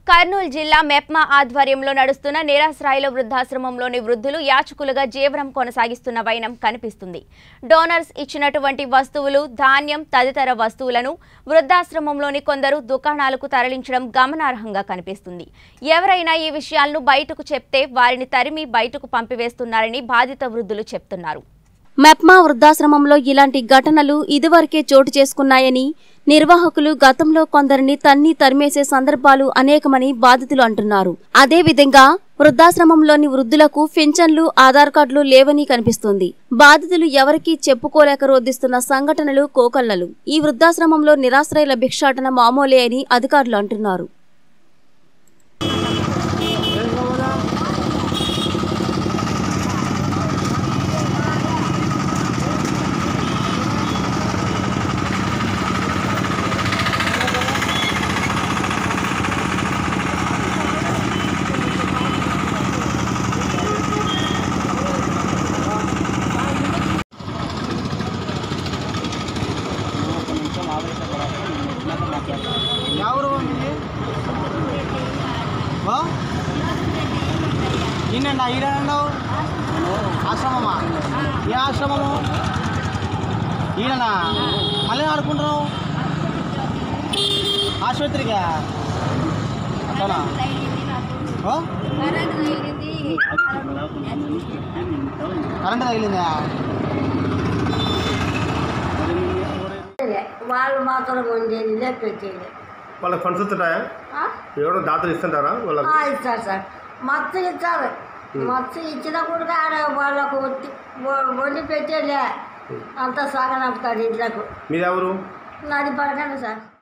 కర్నూలు జిల్లా మెప్మా ఆధ్వర్యంలో నడుస్తున్న నిరాశ్రాయుల వృద్ధాశ్రమంలోని వృద్ధులు యాచకులుగా జీవనం కొనసాగిస్తున్న వైనం కనిపిస్తుంది డోనర్స్ ఇచ్చినటువంటి వస్తువులు ధాన్యం తదితర వస్తువులను వృద్ధాశ్రమంలోని కొందరు దుకాణాలకు తరలించడం గమనార్హంగా కనిపిస్తుంది ఎవరైనా ఈ విషయాలను బయటకు చెప్తే వారిని తరిమి బయటకు పంపివేస్తున్నారని బాధిత వృద్ధులు చెప్తున్నారు మెప్మా వృద్ధాశ్రమంలో ఇలాంటి ఘటనలు ఇదివరకే చోటు చేసుకున్నాయని నిర్వాహకులు గతంలో కొందరిని తన్ని తరిమేసే సందర్భాలు అనేకమని బాధితులు అంటున్నారు అదేవిధంగా వృద్ధాశ్రమంలోని వృద్ధులకు పింఛన్లు ఆధార్ కార్డులు లేవని కనిపిస్తుంది బాధితులు ఎవరికీ చెప్పుకోలేక రోధిస్తున్న సంఘటనలు కోకల్లలు ఈ వృద్ధాశ్రమంలో నిరాశ్రయుల భిక్షాటన మామూలే అని అధికారులు అంటున్నారు ఎవరు మీది? ఓ? ఈయనండి ఈడనండవు ఆశ్రమమా ఏ ఆశ్రమము ఈయననా మళ్ళీ ఆడుకుంటున్నావు ఆసుపత్రికా అట్లనా ఓ? కరెంట్ తగిలిందా వాళ్ళు మాత్రం ఉండేది లేపెట్టేది వాళ్ళకి ఫండ్స్ వస్తుంటాయా ఎవరో దాతలు ఇస్తుంటారా వాళ్ళకి ఇస్తారు సార్ మత్తు ఇస్తారు మత్తు ఇచ్చినప్పుడు ఆడ వాళ్ళకు ఒత్తి- వ- వండి పెట్టేలే అంత సాగనంపుతాడు ఇంట్లోకి మీది ఎవరు నాది పడకండి సార్